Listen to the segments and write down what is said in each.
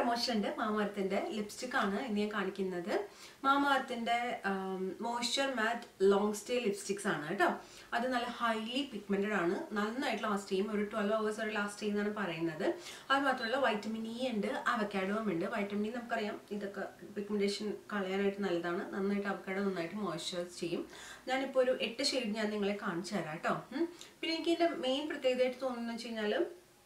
Promotion ഉണ്ട് മാമാർത്തിന്റെ lipstick ആണ് ഇന്ന് ഞാൻ കാണിക്കുന്നത് മാമാർത്തിന്റെ moisture matte long stay lipsticks ആണ് കേട്ടോ അത് നല്ല ഹൈലി പിഗ്മെന്റഡ് ആണ് നന്നായിട്ട് ലാസ്റ്റ് ചെയ്യും ഒരു ട്വൽവ് അവേഴ്സ് വരെ ലാസ്റ്റ് ചെയ്യുന്നതാണ് പറയുന്നത് അത് മാത്രമല്ല വൈറ്റമിൻ ഇ ഉണ്ട് അവക്കാഡോവും ഉണ്ട് വൈറ്റമിൻ ഇ നമുക്കറിയാം ഇതൊക്കെ പിഗ്മെന്റേഷൻ കളയാനായിട്ട് നല്ലതാണ് നന്നായിട്ട് അവക്കാഡോ നന്നായിട്ട് മോയ്സ്ചറൈസ് ചെയ്യും ഞാനിപ്പോൾ ഒരു എട്ട് ഷെയ്ഡ് ഞാൻ നിങ്ങളെ കാണിച്ചു തരാം കേട്ടോ ഉം. പിന്നെ എനിക്ക് ഇതിന്റെ മെയിൻ പ്രത്യേകതയായിട്ട് തോന്നുന്നത് വെച്ച് കഴിഞ്ഞാൽ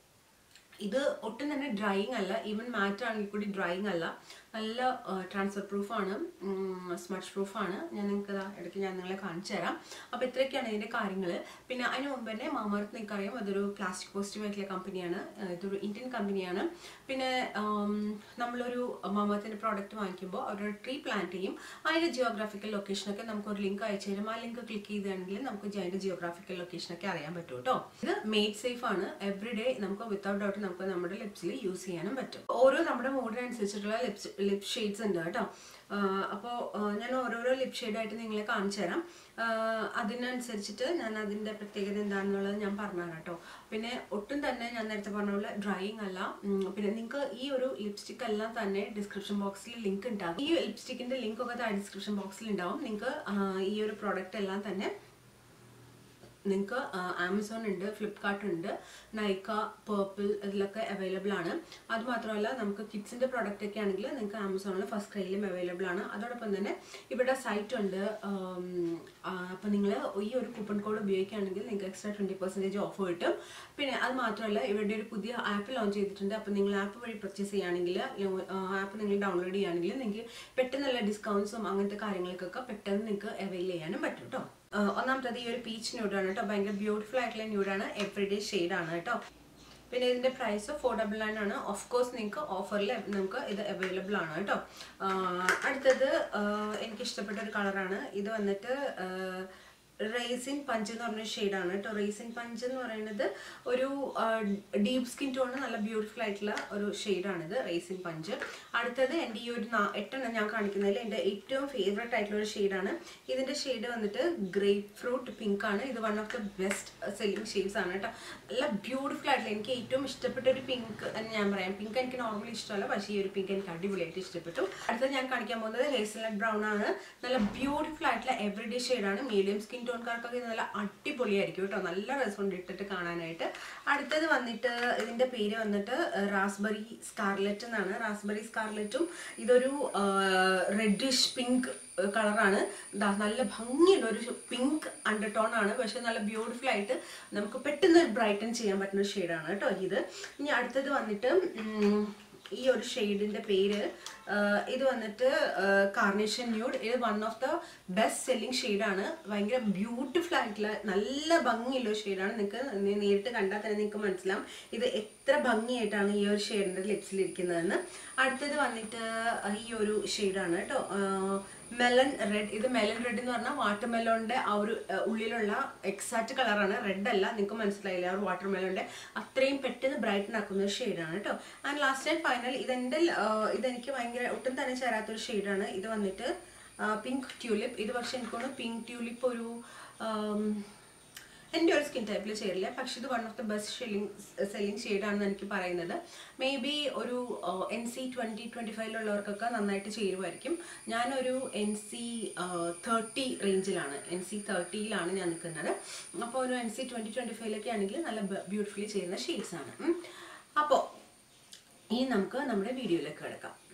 ഇത് ഒട്ടും തന്നെ ഡ്രൈയിങ് അല്ല ഈവൻ മാറ്റ് ആണെങ്കിൽ കൂടി ഡ്രൈയിങ് അല്ല നല്ല ട്രാൻസ്ഫർ പ്രൂഫ് ആണ് സ്മച്ച് പ്രൂഫ് ആണ് ഞാൻ നിങ്ങൾക്ക് ഇതാ ഇടയ്ക്ക് ഞാൻ നിങ്ങളെ കാണിച്ചു തരാം അപ്പോൾ ഇത്രയൊക്കെയാണ് ഇതിൻ്റെ കാര്യങ്ങൾ പിന്നെ അതിന് മുമ്പ് തന്നെ മാമർത്ത് നിങ്ങൾക്കറിയാം അതൊരു പ്ലാസ്റ്റിക് പോസിറ്റീവ് ആയിട്ടുള്ള കമ്പനിയാണ് ഏഹ് ഇതൊരു ഇന്ത്യൻ കമ്പനിയാണ് പിന്നെ ആം, നമ്മളൊരു മാമർത്തിൻ്റെ പ്രോഡക്റ്റ് വാങ്ങിക്കുമ്പോൾ അവരുടെ ട്രീ പ്ലാന്റ് ചെയ്യും അതിൻ്റെ ജിയോഗ്രാഫിക്കൽ ലൊക്കേഷനൊക്കെ നമുക്ക് ഒരു ലിങ്ക് അയച്ചു തരും ആ ലിങ്ക് ക്ലിക്ക് ചെയ്താണെങ്കിൽ നമുക്ക് അതിൻ്റെ ജിയോഗ്രാഫിക്കൽ ലൊക്കേഷനൊക്കെ അറിയാൻ പറ്റും കേട്ടോ ഇത് മെയ്ഡ് സേഫ് ആണ് എവറി ഡേ നമുക്ക് വിത്തൗട്ട് ഡൗട്ട് നമുക്ക് നമ്മുടെ ലിപ്സിൽ യൂസ് ചെയ്യാനും പറ്റും ഓരോ നമ്മുടെ മൂഡിനനുസരിച്ചിട്ടുള്ള ലിപ്സ് ലിപ് ഷെയ്ഡ്സ് ഉണ്ട് കേട്ടോ അപ്പോൾ ഞാൻ ഓരോരോ ലിപ് ഷെയ്ഡായിട്ട് നിങ്ങളെ കാണിച്ചു തരാം ആഹ് അതിനനുസരിച്ചിട്ട് ഞാൻ അതിൻ്റെ പ്രത്യേകത എന്താണെന്നുള്ളത് ഞാൻ പറഞ്ഞുതരാം കേട്ടോ പിന്നെ ഒട്ടും തന്നെ ഞാൻ നേരത്തെ പറഞ്ഞ പോലെ ഡ്രൈയിങ് അല്ല ഉം, പിന്നെ നിങ്ങൾക്ക് ഈ ഒരു ലിപ്സ്റ്റിക് എല്ലാം തന്നെ ഡിസ്ക്രിപ്ഷൻ ബോക്സിൽ ലിങ്ക് ഉണ്ടാകും ഈ ലിപ്സ്റ്റിക്കിന്റെ ലിങ്ക് ഒക്കെ താഴെ ഡിസ്ക്രിപ്ഷൻ ബോക്സിൽ ഉണ്ടാവും നിങ്ങൾക്ക് ഈ ഒരു പ്രോഡക്റ്റ് എല്ലാം തന്നെ നിങ്ങൾക്ക് ആമസോൺ ഉണ്ട് ഫ്ലിപ്കാർട്ട് ഉണ്ട് നൈക്ക പേർപ്പിൾ ഇതിലൊക്കെ അവൈലബിൾ ആണ് അത് മാത്രമല്ല നമുക്ക് കിഡ്സിന്റെ പ്രോഡക്റ്റ് ഒക്കെ ആണെങ്കിൽ നിങ്ങൾക്ക് ആമസോണിൽ ഫസ്റ്റ് ക്രൈയിലും അവൈലബിൾ ആണ് അതോടൊപ്പം തന്നെ ഇവിടെ സൈറ്റ് ഉണ്ട് അപ്പം നിങ്ങൾ ഈ ഒരു കൂപ്പൺ കോഡ് ഉപയോഗിക്കുകയാണെങ്കിൽ നിങ്ങൾക്ക് എക്സ്ട്രാ ട്വൻറ്റി പെർസെൻറ്റേജ് ഓഫ് കിട്ടും പിന്നെ അത് മാത്രമല്ല ഇവരുടെ ഒരു പുതിയ ആപ്പ് ലോഞ്ച് ചെയ്തിട്ടുണ്ട് അപ്പം നിങ്ങൾ ആപ്പ് വഴി പർച്ചേസ് ചെയ്യുകയാണെങ്കിൽ ആപ്പ് നിങ്ങൾ ഡൗൺലോഡ് ചെയ്യുകയാണെങ്കിൽ നിങ്ങൾക്ക് പെട്ടെന്നുള്ള ഡിസ്കൗണ്ട്സും അങ്ങനത്തെ കാര്യങ്ങൾക്കൊക്കെ പെട്ടെന്ന് നിങ്ങൾക്ക് അവൈൽ ചെയ്യാനും പറ്റും കേട്ടോ ആഹ് ഒന്നാമത്തത് ഈ ഒരു പീച്ച് ന്യൂഡാണ് കേട്ടോ ഭയങ്കര ബ്യൂട്ടിഫുൾ ആയിട്ടുള്ള ന്യൂഡാണ് എവറിഡേ ആണ് കേട്ടോ പിന്നെ ഇതിന്റെ പ്രൈസ് ഫോർ ഡബിൾ നയൻ ആണ് ഓഫ് കോഴ്സ് നിങ്ങൾക്ക് ഓഫറിൽ നമുക്ക് ഇത് അവൈലബിൾ ആണ് കേട്ടോ ആഹ് അടുത്തത് ആഹ് എനിക്ക് ഇഷ്ടപ്പെട്ട ഒരു കളറാണ് ഇത് വന്നിട്ട് റേസിൻ പഞ്ച് എന്ന് പറഞ്ഞ ഷെയ്ഡാണ് കേട്ടോ റേസിൻ പഞ്ച് എന്ന് പറയുന്നത് ഒരു ഡീപ്പ് സ്കിൻ ടോണ് നല്ല ബ്യൂട്ടിഫുൾ ആയിട്ടുള്ള ഒരു ഷെയ്ഡാണിത് റേസിൻ പഞ്ച് അടുത്തത് എൻ്റെ ഈ ഒരു നാ- എട്ടെണ്ണം ഞാൻ കാണിക്കുന്നതിൽ എൻ്റെ ഏറ്റവും ഫേവറേറ്റ് ആയിട്ടുള്ള ഒരു ഷെയ്ഡാണ് ഇതിൻ്റെ ഷെയ്ഡ് വന്നിട്ട് ഗ്രേപ്പ് ഫ്രൂട്ട് പിങ്ക് ആണ് ഇത് one of the best selling shades ആണ് കേട്ടോ നല്ല ബ്യൂട്ടിഫുൾ ആയിട്ടുള്ള എനിക്ക് ഏറ്റവും ഇഷ്ടപ്പെട്ട ഒരു പിങ്ക് എന്ന് ഞാൻ പറയാം പിങ്ക് എനിക്ക് നോർമലി ഇഷ്ടമല്ല പക്ഷേ ഈ ഒരു പിങ്ക് എനിക്ക് അടിപൊളിയായിട്ട് ഇഷ്ടപ്പെട്ടു അടുത്തത് ഞാൻ കാണിക്കാൻ പോകുന്നത് ഹേസൽനട്ട് ബ്രൗൺ ആണ് നല്ല ബ്യൂട്ടിഫുൾ ആയിട്ടുള്ള എവറിഡേ ഷെയ്ഡാണ് മീഡിയം സ്കിൻ ടോൺകാർക്കൊക്കെ ഇത് നല്ല അടിപൊളിയായിരിക്കും കേട്ടോ നല്ല രസമുണ്ട് ഇട്ടിട്ട് കാണാനായിട്ട് അടുത്തത് വന്നിട്ട് ഇതിന്റെ പേര് വന്നിട്ട് റാസ്ബെറി സ്കാർലെറ്റ് എന്നാണ് റാസ്ബെറി സ്കാർലെറ്റും ഇതൊരു റെഡിഷ് പിങ്ക് കളറാണ് ദാ നല്ല ഭംഗിയുള്ള ഒരു പിങ്ക് അണ്ടർടോൺ ആണ് പക്ഷെ നല്ല ബ്യൂട്ടിഫുൾ ആയിട്ട് നമുക്ക് പെട്ടെന്ന് ബ്രൈറ്റൻ ചെയ്യാൻ പറ്റുന്ന ഒരു ഷെയ്ഡാണ് കേട്ടോ ഇത് ഇനി അടുത്തത് വന്നിട്ട് ഉം, ഈ ഒരു ഷെയ്ഡിന്റെ പേര് ആ, ഇത് വന്നിട്ട് കാർണേഷൻ ന്യൂഡ് ഇത് one of the best selling ഷെയ്ഡാണ് ഭയങ്കര ബ്യൂട്ടിഫുൾ ആയിട്ടുള്ള നല്ല ഭംഗിയുള്ള ഒരു ഷെയ്ഡാണ് നിങ്ങൾക്ക് നേരിട്ട് കണ്ടാൽ തന്നെ നിങ്ങൾക്ക് മനസ്സിലാവും ഇത് എത്ര ഭംഗിയായിട്ടാണ് ഈ ഒരു ഷെയ്ഡിന്റെ ലിപ്സിൽ ഇരിക്കുന്നതെന്ന് അടുത്തത് വന്നിട്ട് ഈ ഒരു ഷെയ്ഡാണ് കേട്ടോ മെലൺ റെഡ് ഇത് മെലൺ റെഡ് എന്ന് പറഞ്ഞാൽ വാട്ടർ മെലോണിന്റെ ആ ഒരു ആ, ഉള്ളിലുള്ള എക്സാക്ട് കളറാണ് റെഡ് അല്ല നിങ്ങൾക്ക് മനസ്സിലായില്ല ആ ഒരു വാട്ടർ മെലോണിന്റെ അത്രയും പെട്ടെന്ന് ബ്രൈറ്റൻ ആക്കുന്ന ഒരു ഷെയ്ഡാണ് കേട്ടോ ആൻഡ് ലാസ്റ്റ് ആൻഡ് ഫൈനൽ ഇതെന്റെ ആ, ഇതെനിക്ക് ഭയങ്കര ഒട്ടും തന്നെ ചേരാത്തൊരു ഷെയ്ഡാണ് ഇത് വന്നിട്ട് പിങ്ക് ട്യൂലിപ്പ് ഇത് പക്ഷെ എനിക്ക് തോന്നുന്നു പിങ്ക് ട്യൂലിപ്പ് ഒരു ആം, എൻ്റെ ഒരു സ്കിൻ ടൈപ്പിൽ ചേരില്ല പക്ഷെ ഇത് one of the best shelling selling ഷെയ്ഡാണെന്ന് എനിക്ക് പറയുന്നത് മേ ബി ഒരു എൻ സി ട്വൻറ്റി ട്വൻറ്റി ഫൈവിലുള്ളവർക്കൊക്കെ നന്നായിട്ട് ചേരുമായിരിക്കും ഞാനൊരു എൻ സി തേർട്ടി റേഞ്ചിലാണ് എൻ സി തേർട്ടിയിലാണ് ഞാൻ നിൽക്കുന്നത് അപ്പോൾ ഒരു എൻ സി ട്വൻറ്റി ട്വൻറ്റി ഫൈവിലൊക്കെ ആണെങ്കിൽ നല്ല ബ്യൂട്ടിഫുള്ളി ചെയ്യുന്ന ഷെയ്ഡ്സ് ആണ് അപ്പോൾ ഇനി നമുക്ക് നമ്മുടെ വീഡിയോയിലേക്ക് കിടക്കാം